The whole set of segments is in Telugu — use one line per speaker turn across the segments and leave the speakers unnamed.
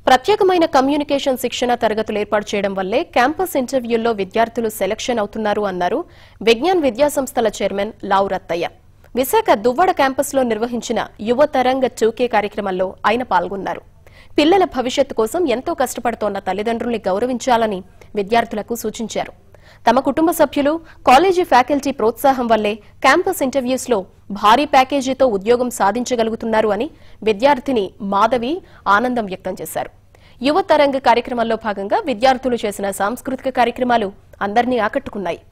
ప్రత్యేకమైన కమ్యూనికేషన్ శిక్షణ తరగతులు ఏర్పాటు చేయడం వల్లే క్యాంపస్ ఇంటర్వ్యూల్లో విద్యార్థులు సెలక్షన్ అవుతున్నారు అన్నారు విజ్ఞాన్ విద్యా సంస్థల చైర్మన్ లావు రత్తయ్య విశాఖ దువ్వాడ క్యాంపస్లో నిర్వహించిన యువ తరంగ టూకే కార్యక్రమంలో ఆయన పాల్గొన్నారు పిల్లల భవిష్యత్తు కోసం ఎంతో కష్టపడుతోన్న తల్లిదండ్రుల్ని గౌరవించాలని విద్యార్థులకు సూచించారు తమ కుటుంబ సభ్యులు కాలేజీ ఫ్యాకల్టీ ప్రోత్సాహం వల్లే క్యాంపస్ ఇంటర్వ్యూస్ లో భారీ ప్యాకేజీతో ఉద్యోగం సాధించగలుగుతున్నారు అని విద్యార్థిని మాధవి ఆనందం వ్యక్తం చేశారు యువ తరంగ కార్యక్రమంలో భాగంగా విద్యార్థులు చేసిన సాంస్కృతిక కార్యక్రమాలు అందరినీ ఆకట్టుకున్నాయి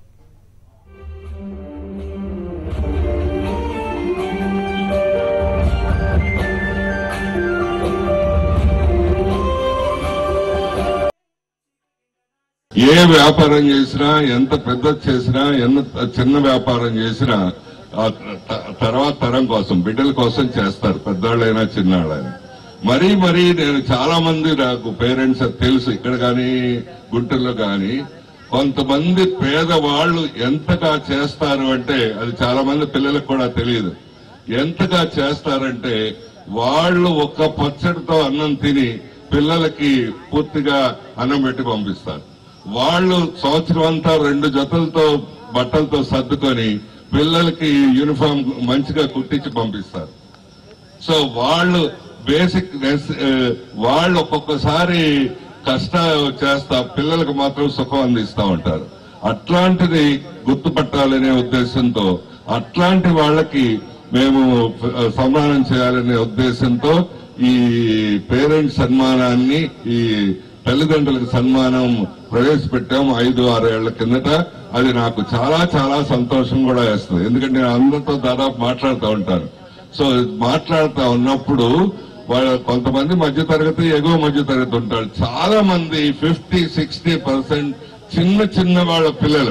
ఏ వ్యాపారం చేసినా ఎంత పెద్ద చేసినా ఎంత చిన్న వ్యాపారం చేసినా ఆ త- తర్వాత తరం కోసం బిడ్డల కోసం చేస్తారు పెద్దవాళ్ళైనా చిన్నవాళ్ళైనా మరీ మరీ నేను చాలా మంది నాకు పేరెంట్స్ తెలుసు ఇక్కడ కానీ గుంటూరులో కానీ కొంతమంది పేదవాళ్ళు ఎంతగా చేస్తారు అంటే అది చాలా మంది పిల్లలకు కూడా తెలియదు ఎంతగా చేస్తారంటే వాళ్ళు ఒక్క పచ్చడితో అన్నం తిని పిల్లలకి పూర్తిగా అన్నం పెట్టి పంపిస్తారు వాళ్ళు సంవత్సరం అంతా రెండు జతలతో బట్టలతో సర్దుకొని పిల్లలకి యూనిఫామ్ మంచిగా కుట్టించి పంపిస్తారు సో వాళ్ళు బేసిక్ వాళ్ళు ఒక్కొక్కసారి కష్ట చేస్తా పిల్లలకు మాత్రం సుఖం అందిస్తా ఉంటారు అట్లాంటిది గుర్తుపట్టాలనే ఉద్దేశంతో అట్లాంటి వాళ్ళకి మేము ఆ, సన్మానం చేయాలనే ఉద్దేశంతో ఈ పేరెంట్స్ సన్మానాన్ని ఈ తల్లిదండ్రులకు సన్మానం ప్రవేశపెట్టాం ఐదు ఆరు ఏళ్ల కిందట అది నాకు చాలా చాలా సంతోషం కూడా వేస్తుంది ఎందుకంటే నేను అందరితో దాదాపు మాట్లాడుతూ ఉంటాను సో మాట్లాడుతూ ఉన్నప్పుడు వాళ్ళ కొంతమంది మధ్య తరగతి ఎగువ మధ్య తరగతి ఉంటారు చాలా మంది ఫిఫ్టీ సిక్స్టీ పర్సెంట్ చిన్న చిన్న వాళ్ళ పిల్లలు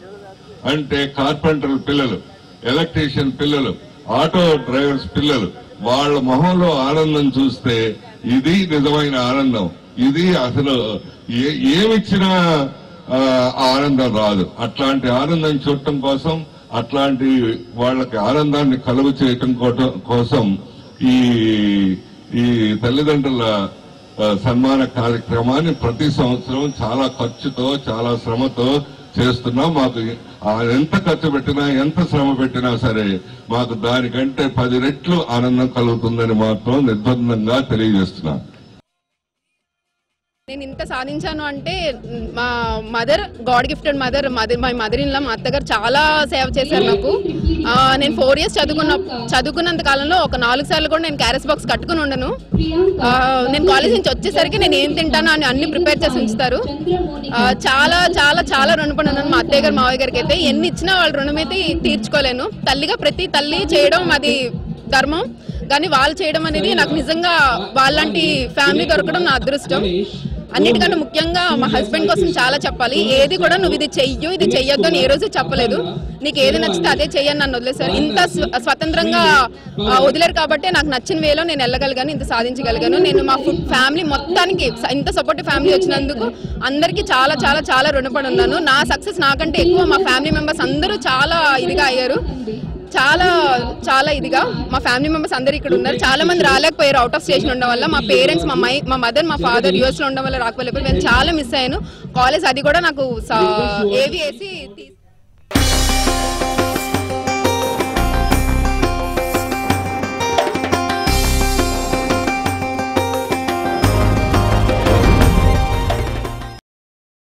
అంటే కార్పెంటర్ పిల్లలు ఎలక్ట్రీషియన్ పిల్లలు ఆటో డ్రైవర్స్ పిల్లలు వాళ్ళ మొహంలో ఆనందం చూస్తే ఇది నిజమైన ఆనందం ఇది అసలు ఏ- ఏమిచ్చినా ఆ, ఆనందం రాదు అట్లాంటి ఆనందం చూడటం కోసం అట్లాంటి వాళ్ళకి ఆనందాన్ని కలుగు చేయటం కోట- కోసం ఈ ఈ తల్లిదండ్రుల ఆ, సన్మాన కార్యక్రమాన్ని ప్రతి సంవత్సరం చాలా ఖర్చుతో చాలా శ్రమతో చేస్తున్నాం మాకు ఆ ఎంత ఖర్చు పెట్టినా ఎంత శ్రమ పెట్టినా సరే మాకు దానికంటే పది రెట్లు ఆనందం కలుగుతుందని మాత్రం నిర్బంధంగా తెలియజేస్తున్నాం
నేను ఇంత సాధించాను అంటే మ్, మా mother god gifted mother mother my mother in law మా అత్తగారు చాలా సేవ చేశారు నాకు ఆ, నేను ఫోర్ ఇయర్స్ చదువుకున్న చదువుకున్నంత కాలంలో ఒక నాలుగు సార్లు కూడా నేను క్యారెస్ బాక్స్ కట్టుకుని ఉండను ఆ, నేను కాలేజ్ నుంచి వచ్చేసరికి నేను ఏం తింటాను అని అన్ని ప్రిపేర్ చేసి ఉంచుతారు ఆ, చాలా చాలా చాలా రుణపడి ఉన్నాను మా అత్తయ్య గారు మావయ్య గారికి అయితే ఎన్ని ఇచ్చినా వాళ్ళ రుణం అయితే తీర్చుకోలేను తల్లిగా ప్రతి తల్లి చేయడం అది ధర్మం కానీ వాళ్ళు చేయడం అనేది నాకు నిజంగా వాళ్ళంటి ఫ్యామిలీ దొరకడం నా అదృష్టం అన్నిటికన్నా ముఖ్యంగా మా హస్బెండ్ కోసం చాలా చెప్పాలి ఏది కూడా నువ్వు ఇది చెయ్యు ఇది చెయ్యొద్దు అని ఏ రోజు చెప్పలేదు నీకు ఏది నచ్చితే అదే చెయ్యని నన్ను వదిలేశారు ఇంత స్వ- స్వతంత్రంగా ఆ, వదిలేరు కాబట్టి నాకు నచ్చిన వేలో నేను వెళ్ళగలిగాను ఇంత సాధించగలిగాను నేను మా ఫ్యామిలీ మొత్తానికి స- ఇంత సపోర్టివ్ ఫ్యామిలీ వచ్చినందుకు అందరికీ చాలా చాలా చాలా రుణపడి ఉన్నాను నా సక్సెస్ నాకంటే ఎక్కువ మా ఫ్యామిలీ మెంబర్స్ అందరూ చాలా ఇదిగా అయ్యారు చాలా చాలా ఇదిగా మా ఫ్యామిలీ మెంబర్స్ అందరు ఇక్కడ ఉన్నారు చాలా మంది రాలేకపోయారు అవుట్ ఆఫ్ స్టేషన్ ఉండడం వల్ల మా పేరెంట్స్ మా మై మా మదర్ మా ఫాదర్ యూఎస్ లో ఉండడం వల్ల రాకపోలేదు నేను చాలా మిస్ అయ్యాను కాలేజ్ అది కూడా నాకు ఏవి వేసి తీ-